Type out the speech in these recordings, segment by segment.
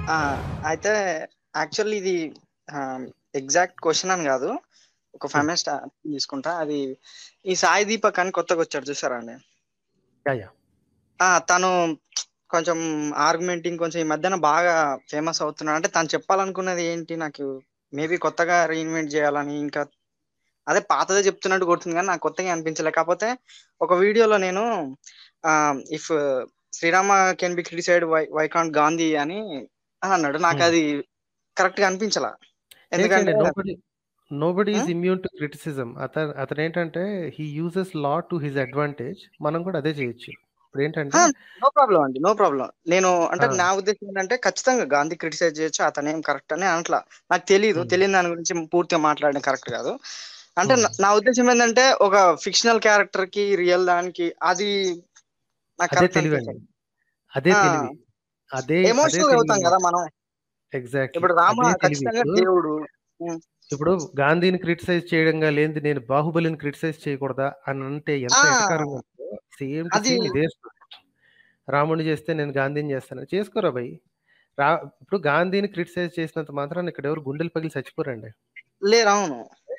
ఆ, అయితే యాక్చువల్లీ ఇది ఎగ్జాక్ట్ క్వశ్చన్ అని కాదు ఒక ఫైవ్ మినిట్స్ తీసుకుంటా అది ఈ సాయి దీపక్ అని కొత్తగా వచ్చాడు చూసారా అండి యా యా ఆ, తను కొంచెం ఆర్గ్యుమెంటింగ్ కొంచెం ఈ మధ్యన బాగా ఫేమస్ అవుతున్నాడు అంటే తను చెప్పాలనుకున్నది ఏంటి నాకు మేబీ కొత్తగా రీఇన్వెంట్ చేయాలని ఇంకా అదే పాతదే చెప్తున్నట్టు కొడుతుంది కానీ నాకు కొత్తగా అనిపించలే కాకపోతే ఒక వీడియోలో నేను if Sri Rama can be criticised why why can't Gandhi అని అని అన్నాడు నాకు Hmm. అది కరెక్ట్ గా అనిపించలా ఎందుకంటే nobody nobody is Hmm? Immune to criticism అతను అతను ఏంటంటే he uses law to his advantage మనం కూడా అదే చేయొచ్చు ఇప్పుడు ఏంటంటే నో ప్రాబ్లం అండి నో ప్రాబ్లం నేను అంటే ఆ. నా ఉద్దేశం ఏంటంటే ఖచ్చితంగా గాంధీ క్రిటిసైజ్ చేయొచ్చు అతను ఏం కరెక్ట్ అని అనట్లా నాకు తెలియదు Hmm. తెలియని దాని గురించి పూర్తిగా మాట్లాడడం కరెక్ట్ కాదు అంటే Hmm. నా- నా ఉద్దేశం ఏంటంటే ఒక ఫిక్షనల్ క్యారెక్టర్ కి రియల్ దానికి అది నాకు అదే కరెక్ట్ తెలివి అండి అదే ఆ. తెలివి అదే అదే ఎమోషనల్ అవుతాం కదా మనం ఎగ్జాక్ట్లీ ఇప్పుడు రామ అదే తెలివి ఖచ్చితంగా ఇప్పుడు దేవుడు ఇప్పుడు గాంధీని క్రిటిసైజ్ చేయడంగా లేనిది నేను బాహుబలిని క్రిటిసైజ్ చేయకూడదా అని అంటే ఎంత ఆ. ఎటకారంగా ఉంటుందో సేమ్ టు అది- సేమ్ ఇదే story. రాముడిని చేస్తే నేను గాంధీని చేస్తాను చేసుకోరా భయ్ రా ఇప్పుడు గాంధీని క్రిటిసైజ్ చేసినంత మాత్రాన్ని ఇక్కడ ఎవరు గుండెలు పగిలి చచ్చిపోరండి లేరు అవును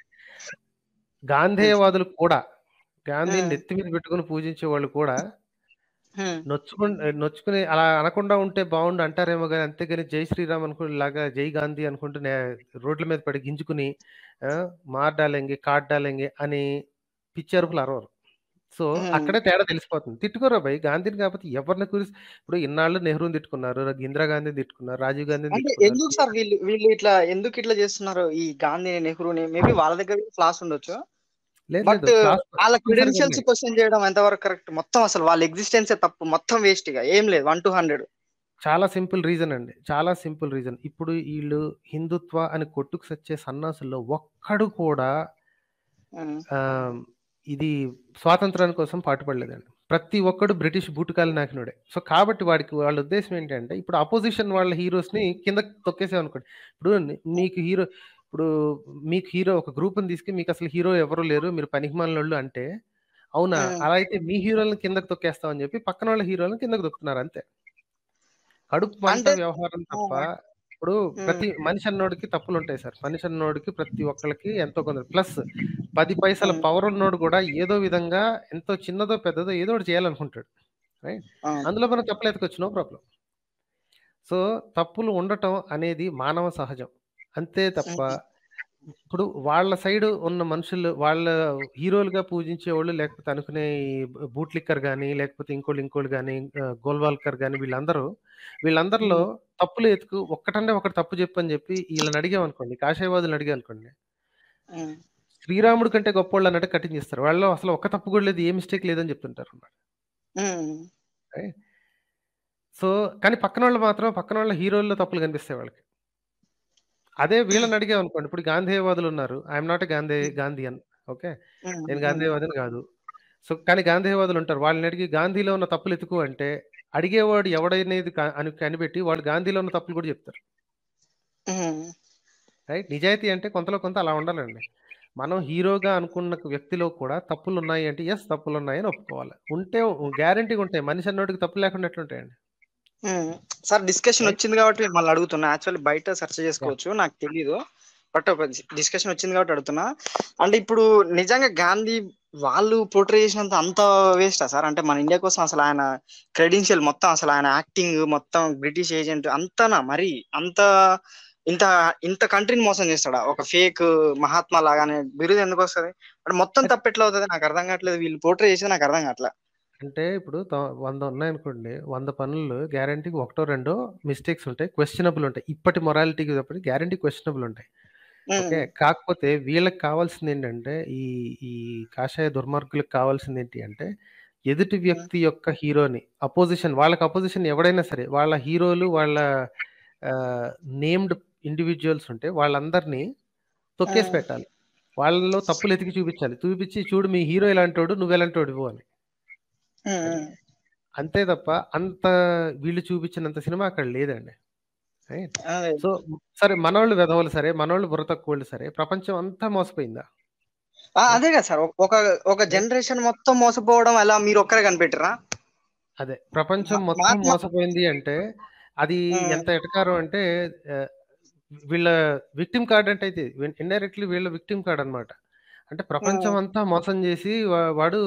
గాంధేయవాదులు కూడా గాంధీని Hmm. నెత్తి మీద పెట్టుకుని పూజించే వాళ్ళు కూడా హ్మ్. నొచ్చుకుని నొచ్చుకుని అలా అనకుండా ఉంటే బాగుండు అంటారేమో కానీ అంతేగాని జై శ్రీరామ్ అనుకుని లాగా జై గాంధీ అనుకుంటూ నే- రోడ్ల మీద పడి గింజుకుని ఆ, మార్ డాలెంగే కాట్ డాలెంగే అని పిచ్చి అరుపులు అరవరు సో Hmm. అక్కడే తేడా తెలిసిపోతుంది తిట్టుకోరా భయ్ గాంధీని కాకపోతే ఎవరిని కురిసి ఇప్పుడు ఇన్నాళ్ళు నెహ్రూని తిట్టుకున్నారు ఇందిరాగాంధీని తిట్టుకున్నారు రాజీవ్ గాంధీని అంటే ఎందుకు తిట్టుకున్నారు సార్ వీళ్ళు వీళ్ళు ఇట్లా ఎందుకు ఇట్లా చేస్తున్నారు ఈ గాంధీ నెహ్రూని మేబీ వాళ్ళ దగ్గర ఫ్లాస్ ఉండొచ్చు లేదు బట్ లేదు class వాళ్ళ తప్పనిసరిగా క్రెడెన్షియల్స్ ఉన్నాయి. క్వశ్చన్ చేయడం ఎంతవరకు కరెక్ట్ మొత్తం అసలు వాళ్ళ ఎగ్జిస్టెన్స్ తప్పు మొత్తం వేస్ట్ గా ఏం లేదు వన్ టు హండ్రెడ్ చాలా సింపుల్ రీజన్ అండి చాలా సింపుల్ రీజన్ ఇప్పుడు వీళ్ళు హిందుత్వ అని కొట్టుకు సచ్చే సన్నాసుల్లో ఒక్కడు కూడా ఆ, ఇది స్వాతంత్రాని కోసం పాటుపడలేదండి ప్రతి ఒక్కడు బ్రిటిష్ బూటుకాలు నాకినోడే సో కాబట్టి వాడికి వాళ్ళ ఉద్దేశం ఏంటంటే ఇప్పుడు అపోజిషన్ వాళ్ళ హీరోస్ ని కింద తొక్కేసామనుకోండి ఇప్పుడు ని- మీకు హీరో ఇప్పుడు మీకు హీరో ఒక గ్రూప్ తీసుకుని మీకు అసలు హీరో ఎవరు లేరు మీరు పనికిమాలినోళ్ళు అంటే అవునా మ్మ్. అలా అయితే మీ హీరోలను కిందకి తొక్కేస్తామని చెప్పి పక్కన వాళ్ళ హీరోలను కిందకి తొక్కుతున్నారు అంతే కడుపు మంట అంటే వ్యవహారం తప్ప ఇప్పుడు ప్రతి మనిషి అన్నోడికి తప్పులు ఉంటాయి సార్ మనిషి అన్నోడికి ప్రతి ఒక్కరికి ఎంతో కొంత ప్లస్ పది పైసల మ్మ్. పవర్ ఉన్నోడు కూడా ఏదో విధంగా ఎంతో చిన్నదో పెద్దదో ఏదో ఒకటి చేయాలనుకుంటాడు రైట్ అందులో మనం తప్పులు ఎత్తుకొచ్చు నో ప్రాబ్లం సో తప్పులు ఉండటం అనేది మానవ సహజం అంతే తప్ప ఇప్పుడు వాళ్ళ సైడ్ ఉన్న మనుషులు వాళ్ళ హీరోలుగా పూజించే వాళ్ళు లేకపోతే అనుకునే ఈ బూట్ లిక్కర్ కానీ లేకపోతే ఇంకోళ్ళు ఇంకోళ్ళు కానీ గోల్వాల్కర్ కానీ వీళ్ళందరూ వీళ్ళందరిలో తప్పులు ఎత్తుకు ఒక్కటంటే ఒకటి తప్పు చెప్పు అని చెప్పి వీళ్ళని అడిగాం అనుకోండి కాషాయవాదులు అడిగాం అనుకోండి శ్రీరాముడు కంటే గొప్పోళ్ళు అన్నట్టు కటింగ్ చేస్తారు వాళ్ళు అసలు ఒక్క తప్పు కూడా లేదు ఏ మిస్టేక్ లేదని చెప్తుంటారు అన్నమాట సో కానీ పక్కన వాళ్ళు మాత్రం పక్కన వాళ్ళ హీరోల్లో తప్పులు కనిపిస్తాయి వాళ్ళకి అదే వీళ్ళని అడిగాం అనుకోండి ఇప్పుడు గాంధేయవాదులు ఉన్నారు I'm not Gandhi Gandhian okay నేను గాంధేయవాదిని కాదు సో కానీ గాంధేయవాదులు ఉంటారు వాళ్ళని అడిగి గాంధీలో ఉన్న తప్పులు ఎత్తుకు అంటే అడిగేవాడు ఎవడనేది కా- అని కనిపెట్టి వాడు గాంధీలో ఉన్న తప్పులు కూడా చెప్తారు రైట్ నిజాయితీ అంటే కొంతలో కొంత అలా ఉండాలండి మనం హీరోగా అనుకున్న వ్యక్తిలో కూడా తప్పులు ఉన్నాయి అంటే ఎస్ తప్పులు ఉన్నాయని ఒప్పుకోవాలి ఉంటే గ్యారంటీగా ఉంటాయి మనిషి అన్నోడికి తప్పు లేకుండా ఎట్లుంటాయండి సార్ డిస్కషన్ వచ్చింది కాబట్టి మిమ్మల్ని అడుగుతున్నా యాక్చువల్లీ బయట సెర్చ్ చేసుకోవచ్చు నాకు తెలియదు బట్ ఒక డిస్కషన్ వచ్చింది కాబట్టి అడుగుతున్నా అంటే ఇప్పుడు నిజంగా గాంధీ వాళ్ళు పోర్ట్రే చేసినంత అంత వేస్టా సార్ అంటే మన ఇండియా కోసం అసలు ఆయన క్రెడెన్షియల్ మొత్తం అసలు ఆయన యాక్టింగ్ మొత్తం బ్రిటిష్ ఏజెంట్ అంతనా మరి అంత ఇంత ఇంత కంట్రీని మోసం చేస్తాడా ఒక ఫేక్ మహాత్మా లాగానే బిరుదు ఎందుకు వస్తుంది అంటే మొత్తం తప్పు ఎట్లా అవుతుంది నాకు అర్థం కావట్లేదు వీళ్ళు పోర్ట్రే చేసేది నాకు అర్థం కావట్లేదు అంటే ఇప్పుడు త- వంద ఉన్నాయనుకోండి వంద పనులు గ్యారంటీకి ఒకటో రెండో మిస్టేక్స్ ఉంటాయి క్వశ్చనబుల్ ఉంటాయి ఇప్పటి మొరాలిటీకి తప్పటి గ్యారంటీ క్వశ్చనబుల్ ఉంటాయి ఓకే కాకపోతే వీళ్ళకి కావాల్సింది ఏంటంటే ఈ ఈ కాషాయ దుర్మార్గులకు కావాల్సింది ఏంటి అంటే ఎదుటి వ్యక్తి యొక్క హీరోని అపోజిషన్ వాళ్ళకి అపోజిషన్ ఎవడైనా సరే వాళ్ళ హీరోలు వాళ్ళ నేమ్డ్ ఇండివిజువల్స్ ఉంటే వాళ్ళందరినీ తొక్కేసి ఆ. పెట్టాలి వాళ్ళలో తప్పులు ఎతికి చూపించాలి చూపించి చూడు మీ హీరో ఎలాంటోడు నువ్వు ఎలాంటోడు ఇవ్వు అని అంతే తప్ప అంత వీళ్ళు చూపించినంత సినిమా అక్కడ లేదండి Right? సో సరే మనోళ్ళు వెధవలు సరే మనోళ్ళు బుర్ర తక్కువ సరే ప్రపంచం అంతా మోసపోయిందా ఆ, అదే కదా సార్ ఒక ఒక జనరేషన్ మొత్తం మోసపోవడం అలా మీరు ఒక్కరే కనిపెట్టరా అదే ప్రపంచం మా- మొత్తం మహాత్మా- మోసపోయింది అంటే అది ఉమ్, ఎంత ఎటకారం అంటే ఆ, వీళ్ళ విక్టిమ్ కార్డ్ అంటే అయితే ఇండైరెక్ట్లీ వీళ్ళ విక్టిమ్ కార్డ్ అన్నమాట అంటే ప్రపంచం ఉమ్. అంతా మోసం చేసి వా- వాడు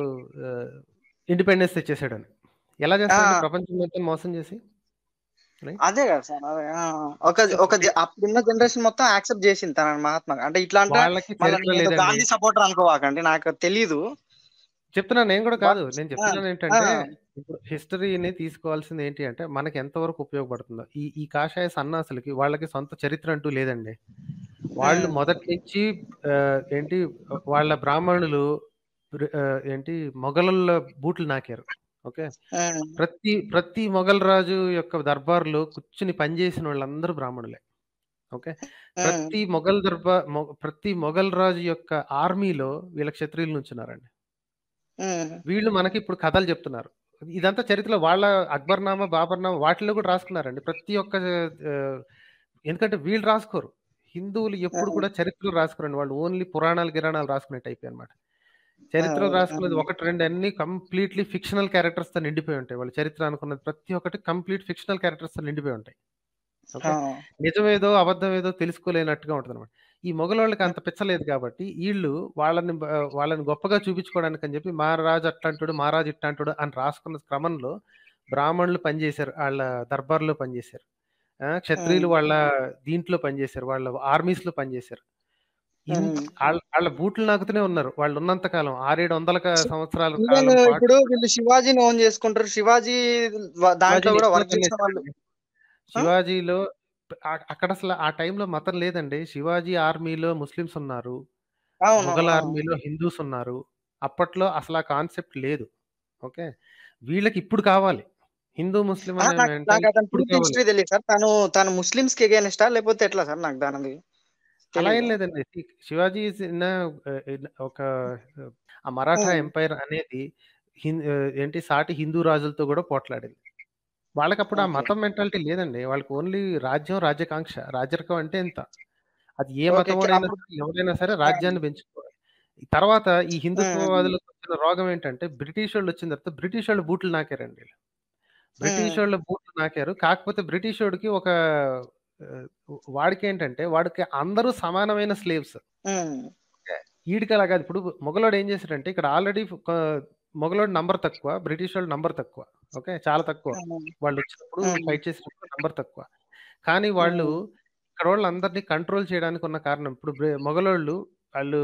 ఇండిపెండెన్స్ తెచ్చేసాడని ఎలా ఆ, చేస్తాడంటే ప్రపంచం మొత్తం మోసం చేసి right? అదే కదా సార్ అదే ఆ. ఒక సో ఒక జ- అప్పుడున్న జనరేషన్ మొత్తం యాక్సెప్ట్ చేసింది తన మహాత్మా అంటే ఇట్లా అంటే వాళ్ళకి మళ్ళీ చరిత్ర నేను ఏదో లేదండి గాంధీ సపోర్టర్ అనుకోవాకండి నాకు తెలీదు చెప్తున్నాను నేను కూడా బట్ కాదు నేను చెప్తున్నాను ఆ, ఏంటంటే ఇప్పుడు హిస్టరీని తీసుకోవాల్సింది ఏంటి అంటే మనకి ఎంతవరకు ఉపయోగపడుతుందో ఈ ఈ కాషాయ సన్నాసులకి వాళ్ళకి సొంత చరిత్ర అంటూ లేదండి వాళ్ళు ఉమ్, మొదటి నుంచి ఆ, ఏంటి వాళ్ళ బ్రాహ్మణులు బ్రి- ఆ, ఏంటి మొఘలుల బూట్లు నాకారు ఓకే ఉమ్, ప్రతి ప్రతి మొఘల్ రాజు యొక్క దర్బార్లో కూర్చుని పనిచేసిన వాళ్ళందరూ బ్రాహ్మణులే ఓకే ఉమ్, ప్రతి మొఘల్ దర్బార్ మొ- ప్రతి మొఘల్ రాజు యొక్క ఆర్మీలో వీళ్ళ క్షత్రియులు నుంచున్నారండి ఉమ్, వీళ్ళు మనకి ఇప్పుడు కథలు చెప్తున్నారు ఇదంతా చరిత్రలో వాళ్ళ అక్బర్నామా బాబర్నామా వాటిలో కూడా రాసుకున్నారండి ప్రతి ఒక్క ఆ, ఎందుకంటే వీళ్ళు రాసుకోరు హిందువులు ఎప్పుడు ఉమ్, కూడా చరిత్రలో రాసుకోరండి వాళ్ళు ఓన్లీ పురాణాలు గిరాణాలు రాసుకునే టైప్ అన్నమాట చరిత్రలో ఉమ్, రాసుకున్నది ఉమ్, ఒకటి రెండు అన్ని కంప్లీట్లీ ఫిక్షనల్ క్యారెక్టర్స్ తో నిండిపోయి ఉంటాయి వాళ్ళ చరిత్ర అనుకున్నది ప్రతి ఒక్కటి కంప్లీట్ ఫిక్షనల్ క్యారెక్టర్స్ తో నిండిపోయి ఉంటాయి ఓకే ఆ, నిజమేదో అబద్ధం ఏదో తెలుసుకోలేనట్టుగా ఉంటుంది అనమాట ఈ మొగలోళ్ళకి అంత పిచ్చలేదు కాబట్టి వీళ్ళు వాళ్ళని బ- వాళ్ళని గొప్పగా చూపించుకోవడానికి అని చెప్పి మా రాజు అట్లాంటాడు మా రాజు ఇట్లాంటాడు అని రాసుకున్న క్రమంలో బ్రాహ్మణులు పనిచేశారు వాళ్ళ దర్బార్లో పనిచేశారు ఆ, క్షత్రియులు ఉమ్, వాళ్ళ దీంట్లో పనిచేశారు వాళ్ళ ఆర్మీస్ లో పనిచేశారు ఇంత ఉమ్. వాళ్ళ వాళ్ళ బూట్లు నాకుతూనే ఉన్నారు వాళ్ళు ఉన్నంత కాలం ఆరేడు వందల క- సంవత్సరాల ఈవెన్ కాలం పాటు ఇప్పుడు వీళ్ళు శివాజీని ఓన్ చేసుకుంటారు శివాజీ వ- దాంట్లో శివాజీని కూడా ఎక్కడ వర్క్ చేసిన వాళ్ళు తన్నేశారండి ఆ? శివాజీలో ఆ- అక్కడ అసలు ఆ టైంలో మతం లేదండి శివాజీ ఆర్మీలో ముస్లిమ్స్ ఉన్నారు అవును మొఘల్ ఆ. ఆర్మీలో హిందూస్ ఉన్నారు అప్పట్లో అసలు ఆ కాన్సెప్ట్ లేదు ఓకే వీళ్ళకి ఇప్పుడు కావాలి హిందూ ముస్లిం ఆ, అనే నాకు నాకు మెంటాలిటీ అతని ఇప్పుడు పూర్తి కావాలి హిస్టరీ తెలియదు సార్ తను తను ముస్లిమ్స్ కి ఎగేనెస్టా లేకపోతే ఎట్లా సార్ నాకు దానిది అలా ఏం తెలీదు లేదండి See, Shivaji is in a- in ఒక ఆ మరాఠా ఉమ్, ఎంపైర్ అనేది హిం- ఏంటి సాటి హిందూ రాజులతో కూడా పోట్లాడింది వాళ్ళకి అప్పుడు ఆ ఓకే మతం మెంటాలిటీ లేదండి వాళ్ళకి ఓన్లీ రాజ్యం రాజ్యకాంక్ష రాజరికం అంటే ఎంత అది ఏ ఓకే మతమోడైనా అప్పుడు సరే ఎవరైనా సరే ఆ, రాజ్యాన్ని పెంచుకోవాలి ఈ తర్వాత ఈ ఉమ్, హిందుత్వవాదులకు వచ్చిన రోగం ఏంటంటే బ్రిటిష్ వాళ్ళు వచ్చిన తర్వాత బ్రిటిష్ వాళ్ళు బూట్లు నాకారండి వీళ్ళు. బ్రిటిష్ ఉమ్, వాళ్ళు బూట్లు నాకారు కాకపోతే బ్రిటిష్ వాడికి ఒక ఆ, వాడికి ఏంటంటే వాడికి అందరూ సమానమైన స్లేవ్స్ ఉమ్, వీడికి అలా కాదు ఇప్పుడు మొగలోడు ఏం చేశాడంటే ఇక్కడ ఆల్రెడీ మొగలోడు నంబర్ తక్కువ బ్రిటిష్ వాళ్ళు నంబర్ తక్కువ ఓకే చాలా తక్కువ ఉమ్, వాళ్ళు వచ్చినప్పుడు ఉమ్, ఫైట్ చేసినప్పుడు నంబర్ తక్కువ కానీ వాళ్ళు ఉమ్, ఇక్కడ వాళ్ళందరినీ కంట్రోల్ చేయడానికి ఉన్న కారణం ఇప్పుడు బ్రి- మొఘలోళ్ళు వాళ్ళు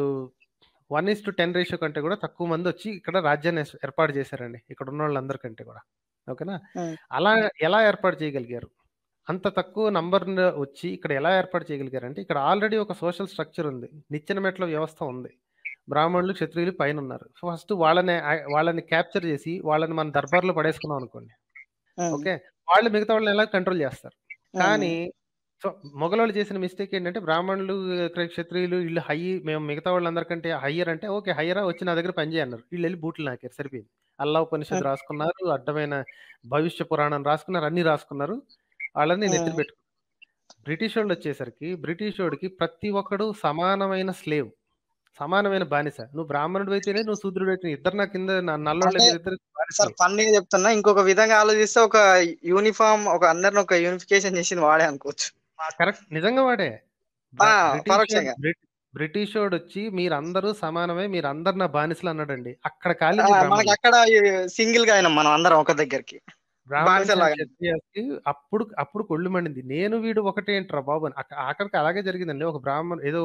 one is to ten ratio కంటే కూడా తక్కువ మంది వచ్చి ఇక్కడ రాజ్యాన్ని ఏర్ప- ఏర్పాటు చేశారండి ఇక్కడ ఉన్న వాళ్ళందరికంటే కూడా ఓకేనా ఉమ్, అలా ఎలా ఏర్పాటు చేయగలిగారు అంత తక్కువ నంబర్ వచ్చి ఇక్కడ ఎలా ఏర్పాటు చేయగలిగారంటే ఇక్కడ ఆల్రెడీ ఒక సోషల్ స్ట్రక్చర్ ఉంది నిచ్చెన మెట్ల వ్యవస్థ ఉంది బ్రాహ్మణులు క్షత్రియులు పైన ఉన్నారు ఫస్ట్ వాళ్ళని ఆ- వాళ్ళని క్యాప్చర్ చేసి వాళ్ళని మన దర్బార్లో పడేసుకున్నాం అనుకోండి ఉమ్, ఓకే వాళ్ళు మిగతా వాళ్ళని ఎలా కంట్రోల్ చేస్తారు ఉమ్, కానీ సో మొగలోళ్ళు చేసిన మిస్టేక్ ఏంటంటే బ్రాహ్మణులు ఇక్కడ క్షత్రియులు వీళ్ళు హై మేము మిగతా వాళ్ళందరికంటే హయ్యర్ అంటే ఓకే హయ్యరా వచ్చి నా దగ్గర పని చేయన్నారు వీళ్ళు వెళ్ళి బూట్లు నాకారు సరిపోయింది అల్లా ఉపనిషత్తు ఉమ్, రాసుకున్నారు అడ్డమైన భవిష్య పురాణం రాసుకున్నారు అన్ని రాసుకున్నారు వాళ్ళని నెత్తిన ఉమ్, పెట్టుకున్నారు బ్రిటిష్ వాళ్ళు వచ్చేసరికి బ్రిటిష్ వాడికి ప్రతి ఒక్కడు సమానమైన స్లేవ్ సమానమైన బానిస నువ్వు బ్రాహ్మణుడు అయితేనే నువ్వు శూద్రుడు అయితే ఇద్దరు నా కింద నా నల్లోళ్ళ అంటే ఇద్దరు సార్ బానిసలు ఫన్నీగా చెప్తున్నా ఇంకొక విధంగా ఆలోచిస్తే ఒక యూనిఫామ్ ఒక అందరిని ఒక యూనిఫికేషన్ చేసింది వాడే అనుకోవచ్చు కరెక్ట్ నిజంగా వాడే ఆ, బ్ర- బ్రిటిష్ వాడు పరోక్షంగా బ్రిట్- బ్రిటిష్ వాడు వచ్చి మీరందరూ సమానమే మీరందరు నా బానిసలు అన్నాడండి అక్కడ ఆ, కాలింది మనకి బ్రాహ్మణులు అక్కడ సింగిల్ గా అయినాం మనం అందరం ఒక దగ్గరికి బ్రాహ్మణ్స్ అండ్ బానిసలాగా క్షత్రియాస్కి అప్పుడు అప్పుడు కొళ్ళు మండింది నేను వీడు ఒకటే ఏంట్రా బాబు అని అక్క- ఆఖరికి అలాగే జరిగిందండి ఒక బ్రాహ్మణ్ ఏదో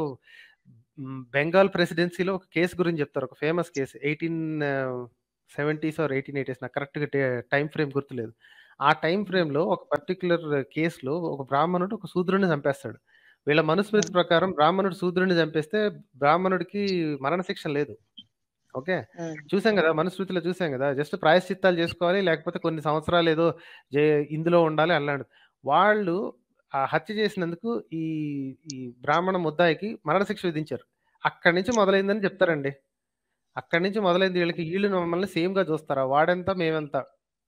మ్, బెంగాల్ ప్రెసిడెన్సీలో ఒక కేసు గురించి చెప్తారు ఒక famous case eighteen seventies or eighteen eighties నాకు కరెక్ట్గా టైం ఫ్రేమ్ గుర్తులేదు ఆ టైం ఫ్రేమ్ లో ఒక పర్టికులర్ కేసులో ఒక బ్రాహ్మణుడు ఒక శూద్రుడిని చంపేస్తాడు వీళ్ళ మనుస్మృతి ప్రకారం బ్రాహ్మణుడు శూద్రుడిని చంపేస్తే బ్రాహ్మణుడికి మరణశిక్ష లేదు ఓకే ఉమ్, చూసాం కదా మనుస్మృతిలో చూసాం కదా జస్ట్ ప్రాయశ్చిత్తాలు చేసుకోవాలి లేకపోతే కొన్ని సంవత్సరాలు ఏదో జే- ఇందులో ఉండాలి అన్నాడు వాళ్ళు ఆ హత్య చేసినందుకు ఈ ఈ బ్రాహ్మణ ముద్దాయికి మరణశిక్ష విధించారు అక్కడి నుంచి మొదలైందని చెప్తారండి అక్కడి నుంచి మొదలైంది వీళ్ళకి వీళ్ళు మమ్మల్ని సేమ్ గా చూస్తారా వాడెంత మేమెంత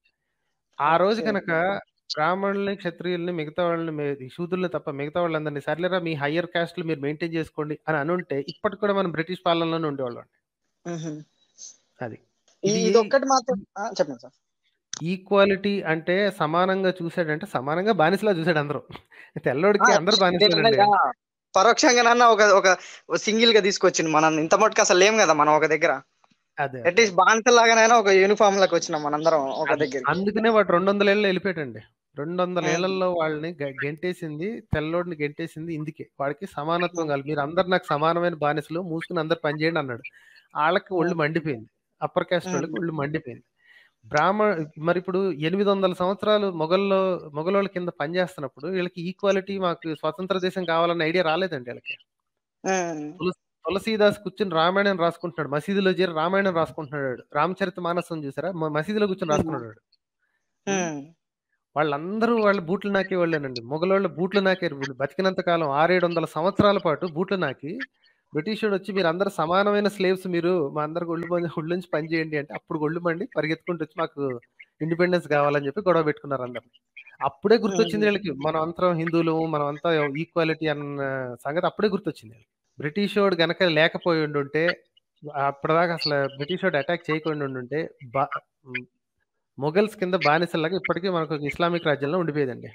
ఆ రోజు ఓకే కనుక బ్రాహ్మణుల్ని క్షత్రియుల్ని మిగతా వాళ్ళని మే- ఈ శూద్రుల్ని తప్ప మిగతా వాళ్ళందరినీ సర్లేరా మీ హయ్యర్ కాస్ట్లు మీరు మెయింటైన్ చేసుకోండి అని అనుంటే ఇప్పటికి కూడా మనం బ్రిటిష్ పాలనలోనే ఉండేవాళ్ళం ఉహు. అది ఈ- ఇది ఇది ఒక్కటి మాత్రం ఆ, చెప్పండి సార్ ఈక్వాలిటీ అంటే సమానంగా చూసాడంటే సమానంగా బానిసలా చూసాడు అందరూ తెల్లోడికి అందరు బానిసలేనండి పరోక్షంగానన్నా ఒక ఒక సింగిల్ గా తీసుకొచ్చింది మనం ఇంత మటుకు అసలు లేం కదా మనం ఒక దగ్గర అదే అట్లీస్ట్ బానిస లాగానైనా ఒక యూనిఫామ్ లకు వచ్చినాం మనందరం ఒక దగ్గర అందుకనే వాడు రెండు వందల ఏళ్ళు వెళ్ళిపోయాడండి రెండు వందల ఏళ్లలో వాళ్ళని గ- గెంటేసింది తెల్లోడిని గెంటేసింది ఇందుకే వాడికి సమానత్వం కాదు మీరు అందరు నాకు సమానమైన బానిసలు మూసుకుని అందరు పనిచేయండి అన్నాడు వాళ్ళకి ఒళ్ళు మండిపోయింది అప్పర్ కాస్ట్ వాళ్ళకి ఒళ్ళు మండిపోయింది బ్రాహ్మణ మరి ఇప్పుడు ఎనిమిది వందల సంవత్సరాలు మొఘల్లో మొఘలోళ్ళ కింద పనిచేస్తున్నప్పుడు వీళ్ళకి ఈక్వాలిటీ మాకు స్వతంత్ర దేశం కావాలన్న ఐడియా రాలేదండి వీళ్ళకి తులసీదాస్ కూర్చుని రామాయణం రాసుకుంటున్నాడు మసీదులో చేరి రామాయణం రాసుకుంటున్నాడు రామచరిత మానసం చూసారా మ- మసీదులో కూర్చొని రాసుకున్నాడు వాళ్ళందరూ వాళ్ళ బూట్లు నాకే వాళ్ళేనండి మొగలోళ్ళ బూట్లు నాకే వీళ్ళు బతికినంత కాలం ఆరేడు వందల సంవత్సరాల పాటు బూట్లు నాకి బ్రిటిష్ వాడు వచ్చి మీరు అందరు సమానమైన స్లేవ్స్ మీరు మా అందరికి ఒళ్ళు మంది ఒళ్ళు నుంచి పని చేయండి అంటే అప్పుడు ఒళ్ళు మండి పరిగెత్తుకుంటూ వచ్చి మాకు ఇండిపెండెన్స్ కావాలని చెప్పి గొడవ పెట్టుకున్నారు అందరు అప్పుడే గుర్తొచ్చింది వీళ్ళకి మనం అంతరం హిందువులు మనం అంతా ఈక్వాలిటీ అన్న సంగతి అప్పుడే గుర్తొచ్చింది వీళ్ళకి. బ్రిటిష్ వాడు గనక లేకపోయి ఉండుంటే అప్పటిదాకా అసలు బ్రిటిష్ వాడు అటాక్ చేయకుండా ఉండుంటే బా మొఘల్స్ కింద బానిసలాగా ఇప్పటికీ మనకు ఒక ఇస్లామిక్ రాజ్యంలో ఉండిపోయేదండి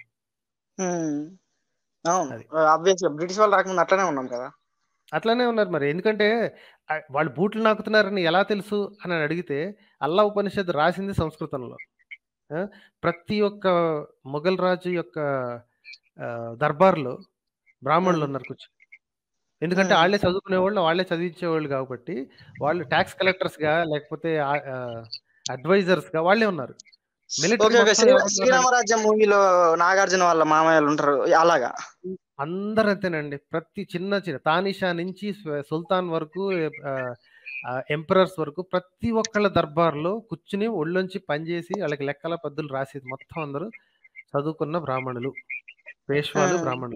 అవును అది. ఆబ్వియస్గా బ్రిటిష్ వాళ్ళు రాకముందు అట్లనే ఉన్నాం కదా అట్లానే ఉన్నారు మరి ఎందుకంటే ఆ, వాళ్ళు బూట్లు నాకుతున్నారని ఎలా తెలుసు అని అడిగితే అల్లా ఉపనిషత్ రాసింది సంస్కృతంలో ఆ, ప్రతి ఒక్క మొఘల్ రాజు యొక్క ఆ, దర్బార్లో బ్రాహ్మణులు Hmm. ఉన్నారు కూర్చొని ఎందుకంటే Hmm. వాళ్ళే చదువుకునేవాళ్ళు వాళ్ళే చదివించేవాళ్ళు కాబట్టి వాళ్ళు ట్యాక్స్ కలెక్టర్స్ గా లేకపోతే అడ్వైజర్స్ గా వాళ్ళే ఉన్నారు Military ఓకే ఓకే మొత్తం శ్రీ ఎవరు ఉన్నారు? శ్రీరామరాజ్యం మూవీలో నాగార్జున వాళ్ళ మామయ్యలు ఉంటారు అలాగా అందరూ అంతేనండి ప్రతి చిన్న చిన్న తానిషా నుంచి స్వ- సుల్తాన్ వరకు ఎంపరర్స్ వరకు ప్రతి ఒక్కళ్ళ దర్బార్లో కూర్చుని ఒళ్ళొంచి పనిచేసి వాళ్ళకి లెక్కల పద్దులు రాసేది మొత్తం అందరూ చదువుకున్న బ్రాహ్మణులు పేష్వాలు Hmm. బ్రాహ్మణులు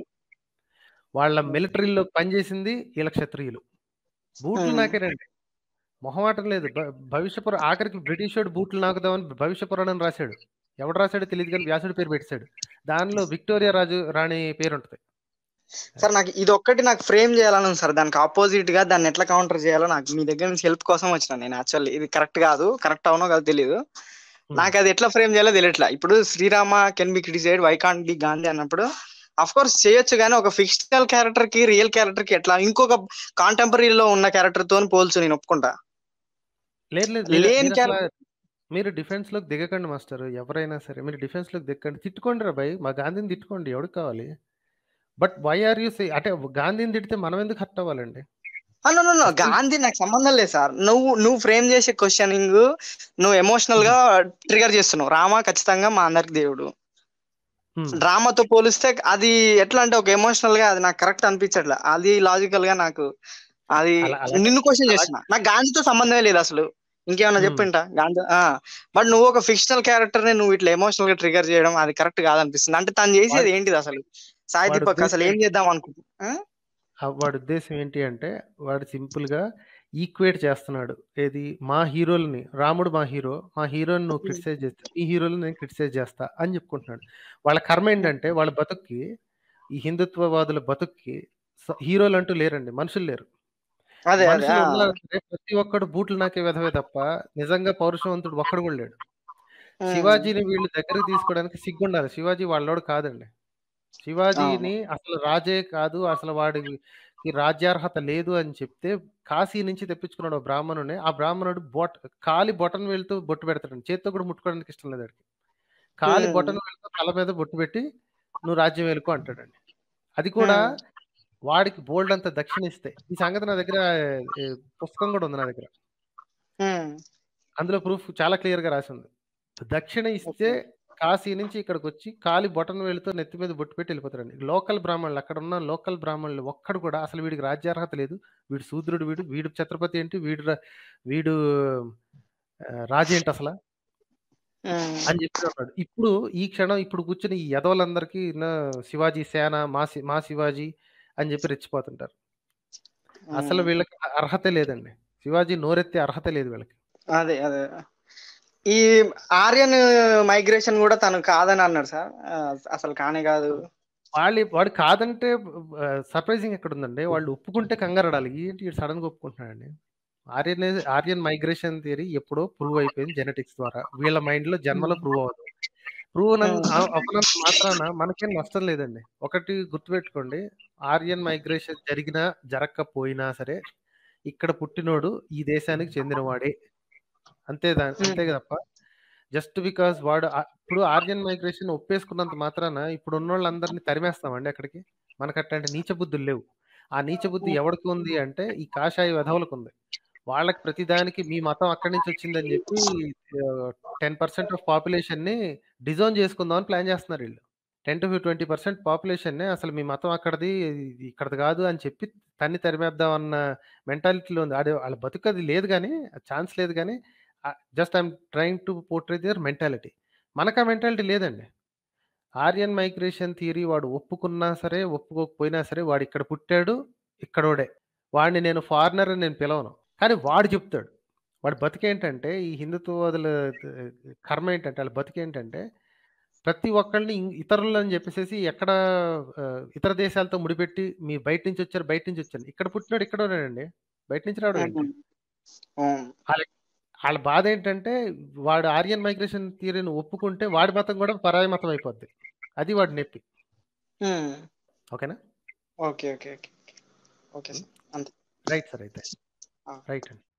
వాళ్ళ మిలిటరీలో పనిచేసింది వీళ్ళ క్షత్రియులు బూట్లు Hmm. నాకేనండి మొహమాటం లేదు భ- భవిష్యపుర ఆఖరికి బ్రిటిష్ వాడు బూట్లు నాకుదామని భవిష్య పురాణం రాశాడు ఎవడు రాశాడో తెలియదు కానీ వ్యాసుడి పేరు పెట్టాడు దానిలో విక్టోరియా రాజు రాణి పేరు ఉంటుంది సార్ నాకు ఇది ఒక్కటి నాకు ఫ్రేమ్ చేయాలని ఉంది సార్ దానికి ఆపోజిట్ గా దాన్ని ఎట్లా కౌంటర్ చేయాలో నాకు మీ దగ్గర నుంచి హెల్ప్ కోసం వచ్చిన నేను యాక్చువల్లీ ఇది కరెక్ట్ కాదు కరెక్ట్ అవునో కాదు తెలియదు నాకు అది ఎట్లా ఫ్రేమ్ చేయాలో తెలియట్లా ఇప్పుడు Sri Rama can be criticised why can't be Gandhi అన్నప్పుడు అఫ్ కోర్స్ చేయొచ్చు కానీ ఒక ఫిక్షనల్ క్యారెక్టర్ కి రియల్ క్యారెక్టర్ కి ఎట్లా ఇంకొక కాంటెంపరీలో ఉన్న క్యారెక్టర్ తో పోల్చు నేను ఒప్పుకుంటా లేదు లేదు మీరు- లేని మీరు అసలు మీరు డిఫెన్స్ లోకి దిగకండి మాస్టర్ ఎవరైనా సరే మీరు డిఫెన్స్ లోకి దిగకండి తిట్టుకోండి రా భయ్ మా గాంధీని తిట్టుకోండి ఎవరికి కావాలి బట్ వై ఆర్ యూ అంటే గాంధీని తిడితే మనం ఎందుకు హర్ట్ అవ్వాలండి ఆ, no, no, no. గాంధీ నాకు సంబంధం లేదు సార్ నువ్వు నువ్వు ఫ్రేమ్ చేసే క్వశ్చనింగ్ నువ్వు ఎమోషనల్ గా ట్రిగర్ చేస్తున్నావు రామ ఖచ్చితంగా మా అందరికి దేవుడు Hmm. డ్రామాతో పోలిస్తే అది ఎట్లా అంటే ఒక ఎమోషనల్ గా అది నాకు కరెక్ట్ అనిపించట్లే అది లాజికల్ గా నాకు అది అలా- అలా- నిన్ను క్వశ్చన్ అలా- చేస్తున్నా నాకు గాంధీతో సంబంధమే లేదు అసలు ఇంకేమన్నా Hmm. చెప్పింటా గాంధీ బట్ నువ్వు ఒక ఫిక్షనల్ క్యారెక్టర్ ని నువ్వు ఇట్లా ఎమోషనల్ గా ట్రిగర్ చేయడం అది కరెక్ట్ కాదనిపిస్తుంది అంటే తను చేసేది వాడు- ఏంటిది అసలు సాయి వాడు దీపక్ అసలు ఏం ఉద్దేశం- చేద్దాం అనుకుంటున్నా ఆ వాడి ఉద్దేశం ఏంటి అంటే వాడు సింపుల్ గా ఈక్వేట్ చేస్తున్నాడు ఏది మా హీరోలని రాముడు మా హీరో మా హీరోని నువ్వు క్రిటిసైజ్ చేస్తా ఈ హీరోని నేను క్రిటిసైజ్ చేస్తా అని చెప్పుకుంటున్నాడు వాళ్ళ కర్మ ఏంటంటే వాళ్ళ బతుక్కి ఈ హిందుత్వవాదుల బతుక్కి స- హీరోలు అంటూ లేరండి మనుషులు లేరు అదే అదే మనుషులు ఆ. ఉన్నారంటే ప్రతి ఒక్కడు బూట్లు నాకే విధవే తప్ప నిజంగా పౌరుషవంతుడు ఒక్కడు కూడా లేడు Hmm. శివాజీని వీళ్ళు దగ్గరికి తీసుకోవడానికి సిగ్గుండాలి శివాజీ వాళ్ళోడు కాదండి శివాజీని అసలు రాజే కాదు అసలు వాడికి రాజ్యార్హత లేదు అని చెప్తే కాశీ నుంచి తెప్పించుకున్నాడు ఓ బ్రాహ్మణుని ఆ బ్రాహ్మణుడు బొట్ కాలి బొటన్ వేలుతో బొట్టు పెడతాడు చేత్తో కూడా ముట్టుకోవడానికి ఇష్టం లేదు వాడికి కాలి Hmm. బొటన్ వేలుతో తల మీద బొట్టు పెట్టి నువ్వు రాజ్యం వేలుకో అంటాడండి అది కూడా Hmm. వాడికి బోల్డ్ అంత దక్షిణ ఇస్తే ఈ సంగతి నా దగ్గర ఏ, పుస్తకం కూడా ఉంది నా దగ్గర Hmm. అందులో ప్రూఫ్ చాలా క్లియర్ గా రాసి ఉంది దక్షిణ ఇస్తే కాశీ నుంచి ఇక్కడికి వచ్చి కాలి బొటన్ వేలుతో నెత్తి మీద బొట్టు పెట్టి వెళ్ళిపోతారండి లోకల్ బ్రాహ్మణులు అక్కడ ఉన్న లోకల్ బ్రాహ్మణులు ఒక్కడు కూడా అసలు వీడికి రాజ్యార్హత లేదు వీడు శూద్రుడు వీడు వీడు ఛత్రపతి ఏంటి వీడు రా- వీడు ఆ, రాజు ఏంటి అసలు Hmm. అని చెప్పి ఉన్నాడు ఇప్పుడు ఈ క్షణం ఇప్పుడు కూర్చుని ఈ యదవులందరికీ నా శివాజీ సేన మా శి- మా శివాజీ అని చెప్పి రెచ్చిపోతుంటారు అసలు Hmm. వీళ్ళకి అర్హత లేదండి శివాజీ నోరెత్తే అర్హత లేదు వీళ్ళకి అదే అదే ఈ ఆర్యన్ మైగ్రేషన్ కూడా తను కాదని అన్నాడు సార్ ఆ, అసలు కానే కాదు వాళ్ళు వాడు కాదంటే సర్ప్రైజింగ్ ఎక్కడ ఉందండి వాళ్ళు ఒప్పుకుంటే కంగారడాలి ఏంటి సడన్ గా ఒప్పుకుంటున్నాడండి ఆర్యన్ ఆర్యన్ మైగ్రేషన్ థియరీ ఎప్పుడో ప్రూవ్ అయిపోయింది జెనెటిక్స్ ద్వారా వీళ్ళ మైండ్ లో జన్మలో ప్రూవ్ అవ్వదు ప్రూవ్ అవ్వనంత మాత్రాన మనకేం నష్టం లేదండి ఒకటి గుర్తుపెట్టుకోండి ఆర్యన్ మైగ్రేషన్ జరిగినా జరగకపోయినా సరే ఇక్కడ పుట్టినోడు ఈ దేశానికి చెందినవాడే అంతే దా అంతే తప్ప జస్ట్ బికాస్ వాడు ఆ- ఇప్పుడు ఆర్యన్ మైగ్రేషన్ ఒప్పేసుకున్నంత మాత్రాన ఇప్పుడు ఉన్న వాళ్ళందరినీ తరిమేస్తామండి అక్కడికి మనకు అట్లాంటి నీచ బుద్ధులు లేవు ఆ నీచ బుద్ధి ఎవరికి ఉంది అంటే ఈ కాషాయ వెధవులకు ఉంది వాళ్ళకి ప్రతిదానికి మీ మతం అక్కడి నుంచి వచ్చిందని చెప్పి టెన్ పర్సెంట్ ఆఫ్ పాపులేషన్ ని డిజోన్ చేసుకుందాం అని ప్లాన్ చేస్తున్నారు వీళ్ళు ten to twenty percent population అసలు మీ మతం అక్కడది ఇది ఇక్కడది కాదు అని చెప్పి తన్ని తరిమేద్దాం అన్న మెంటాలిటీలో ఉంది అదే వాళ్ళ బతుకది లేదు కానీ ఛాన్స్ లేదు కానీ just I'm trying to portray their mentality మనకు ఆ మెంటాలిటీ లేదండి ఆర్యన్ మైగ్రేషన్ థియరీ వాడు ఒప్పుకున్నా సరే ఒప్పుకోకపోయినా సరే వాడు ఇక్కడ పుట్టాడు ఇక్కడోడే వాడిని నేను ఫారినర్ అని నేను పిలవను కానీ వాడు చెప్తాడు వాడి బతికేంటంటే ఈ హిందుత్వవాదుల కర్మ ఏంటంటే వాళ్ళ బతికేంటంటే ప్రతి ఒక్కళ్ళని ఇం- ఇతరులు అని చెప్పేసి ఎక్కడ ఆ, ఇతర దేశాలతో ముడిపెట్టి మీ బయట నుంచి వచ్చారు బయట నుంచి వచ్చారు ఇక్కడ పుట్టినాడు ఇక్కడ ఉన్నాడండి బయట నుంచి రావడం ఏంటి? వాళ్ళ బాధ ఏంటంటే వాడు ఆర్యన్ మైగ్రేషన్ థియరీని ఒప్పుకుంటే వాడి మతం కూడా పరాయి మతం అయిపోద్ది అది వాడి నొప్పి ఓకేనా okay okay okay okay sir అంతే రైట్ సార్ అయితే ఆ. రైట్ అండి